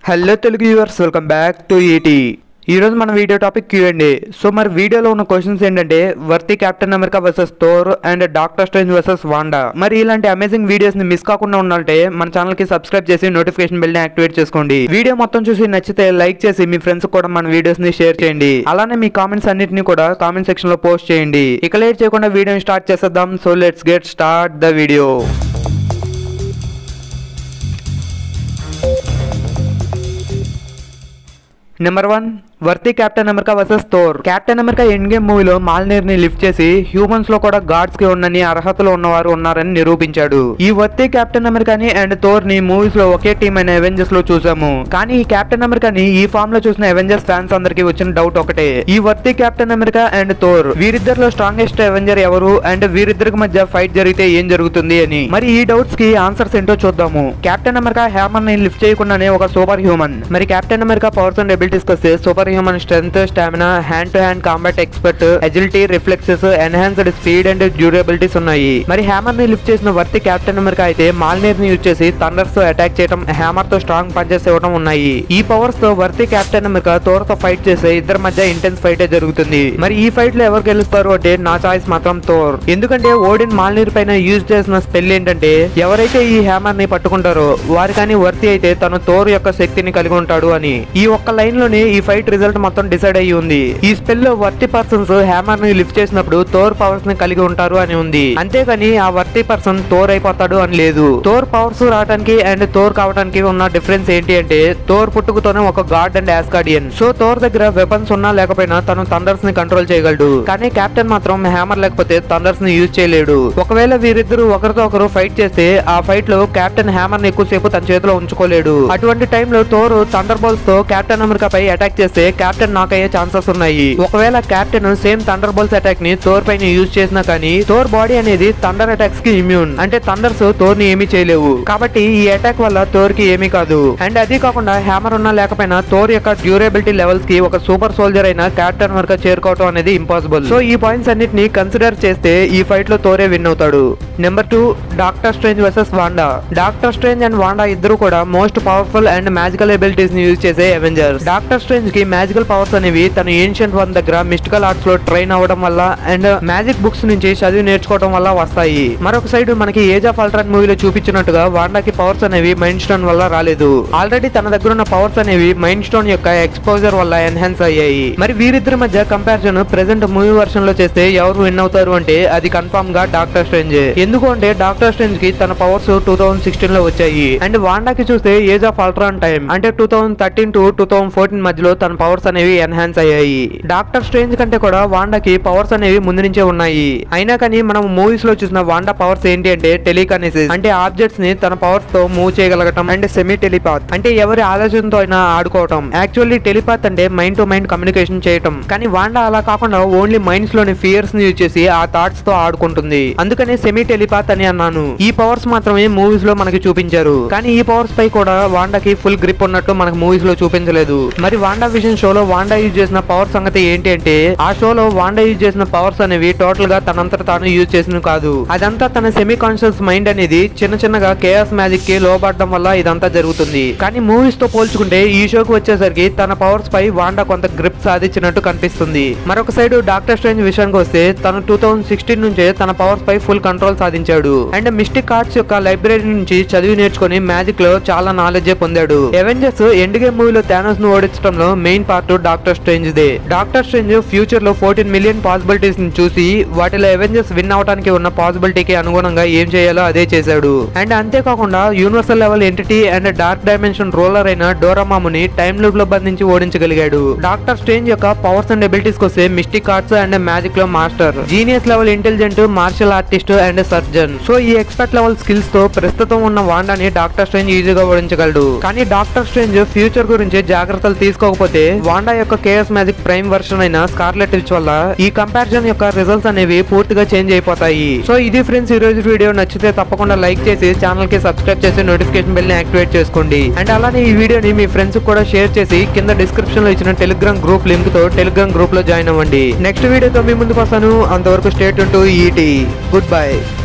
hello Telugu yours welcome back to ఈటీ ఈ రోజు మన వీడియో టాపిక్ క్యూ అండి సో మరి వీడియోలో ఉన్న క్వశ్చన్స్ ఏంటంటే worthy Captain America versus Thor and doctor Strange versus Wanda మరి ఇలాంటి అమేజింగ్ వీడియోస్ ని మిస్ కాకుండా ఉండాలంటే మన ఛానల్ కి సబ్స్క్రైబ్ చేసి నోటిఫికేషన్ బెల్ ని యాక్టివేట్ చేసుకోండి వీడియో మొత్తం చూసి నచ్చితే లైక్ చేసి మీ ఫ్రెండ్స్ కూడా మన వీడియోస్ ని షేర్ చేయండి అలానే మీ కామెంట్స్ అన్నిటిని కూడా కామెంట్ సెక్షన్ లో పోస్ట్ చేయండి ఇక లేట్ చేయకుండా వీడియోని స్టార్ట్ చేసేద్దాం so let's get start the video number one worthy Captain America versus Thor Captain America Endgame మూవీలో మాల్నీర్ ని లిఫ్ట్ చేసి హ్యూమన్స్ లో కూడా గాడ్స్ కి ఉన్నని అర్హతలు ఉన్నవారు ఉన్నారని నిరూపించాడు ఈ వర్తి కెప్టెన్ అమెరికాని అండ్ థోర్ ని మూవీస్ లో ఒకే టీం అయిన అవెంజర్స్ లో చూసాము కానీ ఈ కెప్టెన్ అమెరికాని ఈ ఫామ్ లో చూసిన అవెంజర్స్ ఫ్యాన్స్ అందరికి వచ్చిన డౌట్ ఒకటే ఈ worthy Captain America and Thor వీరిద్దరిలో స్ట్రాంగెస్ట్ అవెంజర్ ఎవరు అండ్ వీరిద్దరికి మధ్య ఫైట్ జరిగితే ఏం జరుగుతుంది అని మరి ఈ డౌట్స్ కి ఆన్సర్స్ ఏంటో చూద్దాము కెప్టెన్ అమెరికా హ్యామర్ ని లిఫ్ట్ చేయకుండానే ఒక సూపర్ హ్యూమన్ మరి Captain America powers and abilities వస్తే super human strength stamina hand to hand combat expert agility reflexes enhanced speed and durabilities ఉన్నాయి మరి హ్యామర్ ని లిఫ్ట్ చేసిన వర్తి కెప్టెన్ అమెరికా అయితే మాల్నీర్ ని యూజ్ చేసి థండర్స్ తో అటాక్ చేయడం హ్యామర్ తో స్ట్రాంగ్ పంచెస్ ఇవ్వడం ఉన్నాయి ఈ పవర్స్ తో వర్తి కెప్టెన్ అమెరికా థోర్ తో ఫైట్ చేసే ఇద్దరి మధ్య ఇంటెన్స్ ఫైట్ జరుగుతుంది మరి ఈ ఫైట్ లో ఎవరు గెలుస్తారు అంటే నా చాయిస్ మాత్రం థోర్ ఎందుకంటే ఓడిన్ మాల్నీర్ పైన యూజ్ చేసిన స్పెల్ ఏంటంటే ఎవరైతే ఈ హ్యామర్ ని పట్టుకుంటారో వారి కానీ వర్తి అయితే తను థోర్ యొక్క శక్తిని కలిగి ఉంటాడు అని ఈ ఒక్క లైన్ లోనే ఈ ఫైట్ రిజల్ట్ మొత్తం డిసైడ్ అయ్యి ఉంది ఈ స్పెల్ లో వర్తి పర్సన్స్ హ్యామర్ ని లిఫ్ట్ చేసినప్పుడు థోర్ పవర్స్ ని కలిగి ఉంటారు అని ఉంది అంతేకాని ఆ వర్తి పర్సన్ థోర్ అయిపోతాడు అని లేదు థోర్ పవర్స్ రావడానికి అండ్ థోర్ కావడానికి ఉన్న డిఫరెన్స్ ఏంటి అంటే థోర్ పుట్టుకతోనే ఒక god and Asgardian so Thor దగ్గర వెపన్స్ ఉన్నా లేకపోయినా తను థండర్స్ ని కంట్రోల్ చేయగలడు కానీ కెప్టెన్ మాత్రం హ్యామర్ లేకపోతే థండర్స్ ని యూజ్ చేయలేడు ఒకవేళ వీరిద్దరు ఒకరితో ఒకరు ఫైట్ చేస్తే ఆ ఫైట్ లో కెప్టెన్ హ్యామర్ ని ఎక్కువసేపు తన చేతిలో ఉంచుకోలేడు అటువంటి టైంలో థోర్ థండర్ బాల్స్ తో కెప్టెన్ అమెరికా పై అటాక్ చేస్తే కెప్టెన్ నాక్ అయ్యే ఛాన్సెస్ ఉన్నాయి ఒకవేళ captain same thunder balls attack ని థోర్ పైన యూజ్ చేసినా కానీ థోర్ బాడీ అనేది థండర్ అటాక్స్ కి ఇమ్యూన్ అంటే థండర్స్ థోర్ ని ఏమీ చేయలేవు కాబట్టి ఈ అటాక్ వల్ల థోర్ కి ఏమీ కాదు అండ్ అది కాకుండా హ్యామర్ ఉన్నా లేకపోయినా థోర్ యొక్క డ్యూరబిలిటీ లెవెల్స్ కి ఒక సూపర్ సోల్జర్ అయిన కెప్టెన్ అమెరికా చేరుకోవడం అనేది ఇంపాసిబుల్ సో ఈ పాయింట్స్ అన్నిటిని కన్సిడర్ చేస్తే ఈ ఫైట్ లో థోరే విన్ అవుతాడు number two Doctor Strange versus Wanda Doctor Strange and Wanda ఇద్దరు కూడా most powerful and magical abilities ని యూజ్ చేసే అవెంజర్స్ డాక్టర్ స్ట్రేంజ్ కి మ్యాజికల్ పవర్స్ అనేవి తన ఏన్షియంట్ వన్ దగ్గర మిస్టికల్ ఆర్ట్స్ లో ట్రైన్ అవ్వడం వల్ల అండ్ మ్యాజిక్ బుక్స్ నుంచి చదివి నేర్చుకోవడం వల్ల వస్తాయి మరొక సైడ్ మనకి ఏజ్ ఆఫ్ అల్ట్రాన్ మూవీలో చూపించినట్టుగా వాండాకి పవర్స్ అనేవి మైండ్ స్టోన్ వల్ల రాలేదు ఆల్రెడీ తన దగ్గర ఉన్న పవర్స్ అనేవి మైండ్ స్టోన్ యొక్క ఎక్స్పోజర్ వల్ల ఎన్హాన్స్ అయ్యాయి మరి వీరిద్దరి మధ్య కంపారిజన్ ప్రెసెంట్ మూవీ వర్షన్ లో చేస్తే ఎవరు విన్ అవుతారు అంటే అది కన్ఫర్మ్ గా డాక్టర్ స్ట్రేంజ్ ఎందుకు అంటే డాక్టర్ స్ట్రేంజ్ కి తన పవర్స్ టూ థౌసండ్ సిక్స్టీన్ లో వచ్చాయి అండ్ వాండాకి చూస్తే ఏజ్ ఆఫ్ అల్ట్రాన్ టైం అంటే two thousand thirteen to two thousand fourteen మధ్యలో తన పవర్స్ అనేవి ఎన్హాన్స్ అయ్యాయి డాక్టర్ స్ట్రేంజ్ కంటే కూడా వాండాకి పవర్స్ అనేవి ముందు నుంచే ఉన్నాయి అయినా కానీ మనం మూవీస్ లో చూసిన వాండా పవర్స్ ఏంటి అంటే టెలికానిసిస్ అంటే ఆబ్జెక్ట్స్ ని తన పవర్స్ తో మూవ్ చేయగలగటం అండ్ సెమీ టెలిపాత్ అంటే ఎవరి ఆలోచనతో అయినా ఆడుకోవటం యాక్చువల్లీ టెలిపాత్ అంటే మైండ్ టు మైండ్ కమ్యూనికేషన్ చేయటం కానీ వాండా అలా కాకుండా ఓన్లీ మైండ్స్ లోని ఫియర్స్ ని యూజ్ చేసి ఆ థాట్స్ తో ఆడుకుంటుంది అందుకనే సెమీ టెలిపాత్ అని అన్నాను ఈ పవర్స్ మాత్రమే మూవీస్ లో మనకి చూపించారు కానీ ఈ పవర్స్ పై కూడా వాండాకి ఫుల్ గ్రిప్ ఉన్నట్టు మనకు మూవీస్ లో చూపించలేదు మరి వాండా విజన్ షోలో వాండా యూజ్ చేసిన పవర్ సంగతి ఏంటి అంటే ఆ షోలో వాండా యూజ్ చేసిన పవర్స్ అనేవి టోటల్ గా తనంతట తాను యూజ్ చేసిన కాదు అదంతా తన సెమీ కాన్షియస్ మైండ్ అనేది చిన్న చిన్నగా కేఎస్ మ్యాజిక్ కి లోబడడం వల్ల ఇదంతా జరుగుతుంది కానీ మూవీస్ తో పోల్చుకుంటే ఈ షోకి వచ్చేసరికి తన పవర్స్ పై వాండా కొంత గ్రిప్ సాధించినట్టు కనిపిస్తుంది మరొక సైడ్ డాక్టర్ స్ట్రేంజ్ విషయానికి వస్తే తను టూ థౌసండ్ సిక్స్టీన్ నుంచే తన పవర్స్ పై ఫుల్ కంట్రోల్ సాధించాడు అండ్ మిస్టిక్ ఆర్ట్స్ యొక్క లైబ్రరీ నుంచి చదివి నేర్చుకుని మ్యాజిక్ లో చాలా నాలెడ్జ్ పొందాడు ఎవెంజర్స్ ఎండ్ గేమ్ మూవీలో థానోస్ ను ఓడించడంలో మెయిన్ పార్ట్ డాక్టర్ స్ట్రేంజ్ దే డాక్టర్ స్ట్రేంజ్ ఫ్యూచర్ లో ఫోర్టీన్ మిలియన్ పాసిబిలిటీస్ ని చూసి వాటిలో ఎవెంజర్స్ విన్ అవడానికి ఉన్న పాసిబిలిటీకి అనుగుణంగా ఏం చేయాలో అదే చేశాడు అండ్ అంతేకాకుండా universal level entity and dark dimension ruler అయిన డోరామాముని టైం లూప్ లో బంధించి ఓడించగలిగాడు డాక్టర్ స్ట్రేంజ్ యొక్క పవర్స్ అండ్ ఎబిలిటీస్ వస్తే మిస్టిక్ ఆర్ట్స్ అండ్ మ్యాజిక్ లో master genius level intelligent martial artist and surgeon so ఈ ఎక్స్పర్ట్ లెవెల్ స్కిల్స్ తో ప్రస్తుతం ఉన్న వాండాని డాక్టర్ స్ట్రేంజ్ ఈజీగా ఓడించగలడు కానీ డాక్టర్ స్ట్రేంజ్ ఫ్యూచర్ గురించి జాగ్రత్తలు తీసుకోకపోతే వాండా యొక్క కేఎస్ మ్యాజిక్ ప్రైమ్ వర్షన్ అయిన స్కార్లెట్ విచ్ వల్ల ఈ కంపారిజన్ యొక్క రిజల్ట్స్ అనేవి పూర్తిగా చేంజ్ అయిపోతాయి సో ఇది ఫ్రెండ్స్ ఈ రోజు వీడియో నచ్చితే తప్పకుండా లైక్ చేసి ఛానల్ కి సబ్స్క్రైబ్ చేసి నోటిఫికేషన్ బెల్ ని యాక్టివేట్ చేసుకోండి అండ్ అలానే ఈ వీడియోని మీ ఫ్రెండ్స్ కూడా షేర్ చేసి కింద డిస్క్రిప్షన్ లో ఇచ్చిన టెలిగ్రామ్ గ్రూప్ లింక్ తో టెలిగ్రామ్ గ్రూప్ లో జాయిన్ అవ్వండి నెక్స్ట్ వీడియోతో మీ ముందుకు వస్తాను అంతవరకు state to ET good bye